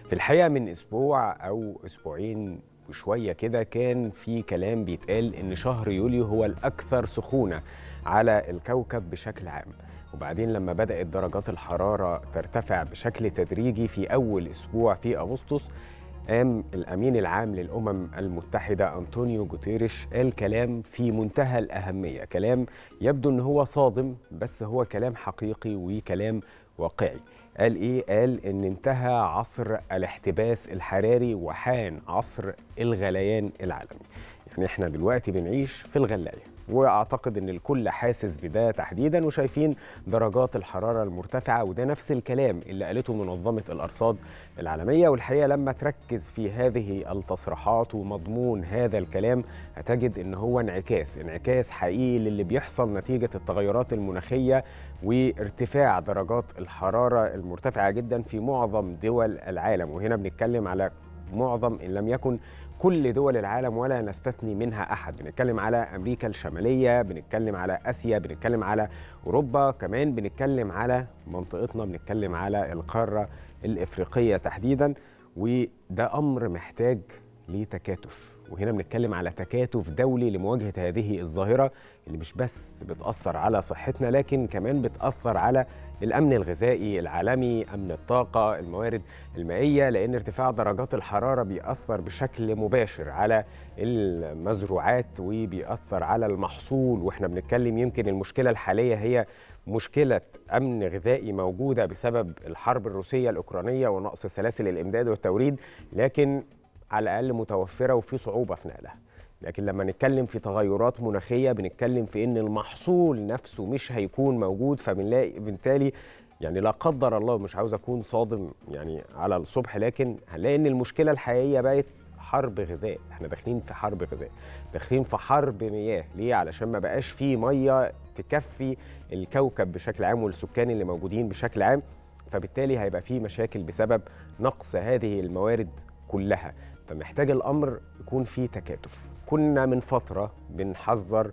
في الحقيقه من اسبوع او اسبوعين وشويه كده كان في كلام بيتقال ان شهر يوليو هو الاكثر سخونه على الكوكب بشكل عام وبعدين لما بدات درجات الحراره ترتفع بشكل تدريجي في اول اسبوع في اغسطس قام الامين العام للامم المتحده انطونيو جوتيريش قال كلام في منتهى الاهميه كلام يبدو ان هو صادم بس هو كلام حقيقي وكلام واقعي قال ايه قال ان انتهى عصر الاحتباس الحراري وحان عصر الغليان العالمي يعني احنا دلوقتي بنعيش في الغلايه واعتقد ان الكل حاسس بده تحديدا وشايفين درجات الحراره المرتفعه وده نفس الكلام اللي قالته منظمه الارصاد العالميه والحقيقه لما تركز في هذه التصريحات ومضمون هذا الكلام هتجد ان هو انعكاس انعكاس حقيقي للي بيحصل نتيجه التغيرات المناخيه وارتفاع درجات الحراره المرتفعه جدا في معظم دول العالم وهنا بنتكلم على معظم ان لم يكن كل دول العالم ولا نستثني منها احد بنتكلم على امريكا الشماليه بنتكلم على اسيا بنتكلم على اوروبا كمان بنتكلم على منطقتنا بنتكلم على القاره الافريقيه تحديدا وده امر محتاج لتكاتف وهنا بنتكلم على تكاتف دولي لمواجهه هذه الظاهره اللي مش بس بتاثر على صحتنا لكن كمان بتاثر على الامن الغذائي العالمي امن الطاقه الموارد المائيه لان ارتفاع درجات الحراره بيأثر بشكل مباشر على المزروعات وبيأثر على المحصول واحنا بنتكلم يمكن المشكله الحاليه هي مشكله امن غذائي موجوده بسبب الحرب الروسيه الاوكرانيه ونقص سلاسل الامداد والتوريد لكن على الاقل متوفره وفي صعوبه في نقلها لكن لما نتكلم في تغيرات مناخيه بنتكلم في ان المحصول نفسه مش هيكون موجود فبنلاقي بالتالي يعني لا قدر الله مش عاوز اكون صادم يعني على الصبح لكن هنلاقي ان المشكله الحقيقيه بقت حرب غذاء احنا داخلين في حرب غذاء داخلين في حرب مياه ليه علشان ما بقاش في ميه تكفي الكوكب بشكل عام والسكان اللي موجودين بشكل عام فبالتالي هيبقى في مشاكل بسبب نقص هذه الموارد كلها فمحتاج الامر يكون فيه تكاتف كنا من فتره بنحذر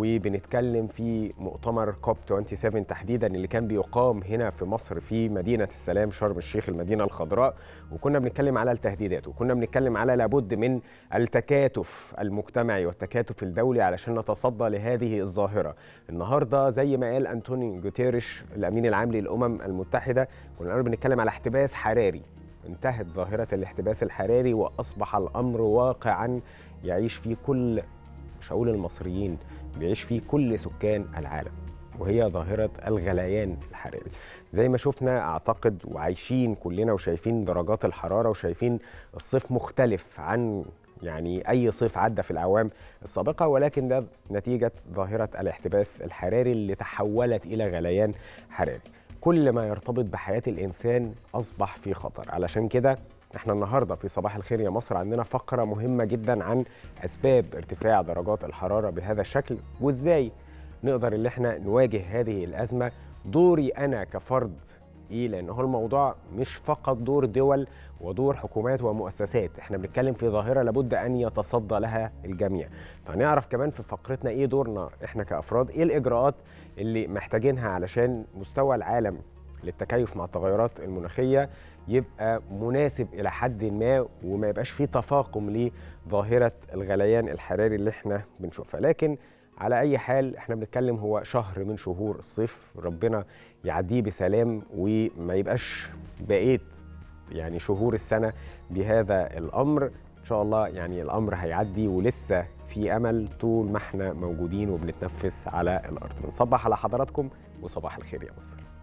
وبنتكلم في مؤتمر كوب 27 تحديدا اللي كان بيقام هنا في مصر في مدينه السلام شرم الشيخ المدينه الخضراء وكنا بنتكلم على التهديدات وكنا بنتكلم على لابد من التكاتف المجتمعي والتكاتف الدولي علشان نتصدى لهذه الظاهره النهارده زي ما قال انتوني جوتيريش الامين العام للامم المتحده كنا بنتكلم على احتباس حراري انتهت ظاهرة الاحتباس الحراري وأصبح الأمر واقعا يعيش فيه كل مش هقول المصريين بيعيش فيه كل سكان العالم وهي ظاهرة الغليان الحراري زي ما شفنا أعتقد وعايشين كلنا وشايفين درجات الحرارة وشايفين الصيف مختلف عن يعني أي صيف عدى في الأعوام السابقة ولكن ده نتيجة ظاهرة الاحتباس الحراري اللي تحولت إلى غليان حراري كل ما يرتبط بحياة الإنسان أصبح في خطر علشان كده احنا النهارده في صباح الخير يا مصر عندنا فقرة مهمة جدا عن أسباب ارتفاع درجات الحرارة بهذا الشكل وإزاي نقدر اللي احنا نواجه هذه الأزمة دوري أنا كفرد ايه لان هو الموضوع مش فقط دور دول ودور حكومات ومؤسسات احنا بنتكلم في ظاهره لابد ان يتصدى لها الجميع فنعرف كمان في فقرتنا ايه دورنا احنا كافراد ايه الاجراءات اللي محتاجينها علشان مستوى العالم للتكيف مع التغيرات المناخيه يبقى مناسب الى حد ما وما يبقاش فيه تفاقم لظاهره الغليان الحراري اللي احنا بنشوفها لكن على اي حال احنا بنتكلم هو شهر من شهور الصيف ربنا يعديه بسلام وما يبقاش بقيت يعني شهور السنه بهذا الامر ان شاء الله يعني الامر هيعدي ولسه في امل طول ما احنا موجودين وبنتنفس على الارض بنصبح على حضراتكم وصباح الخير يا مصر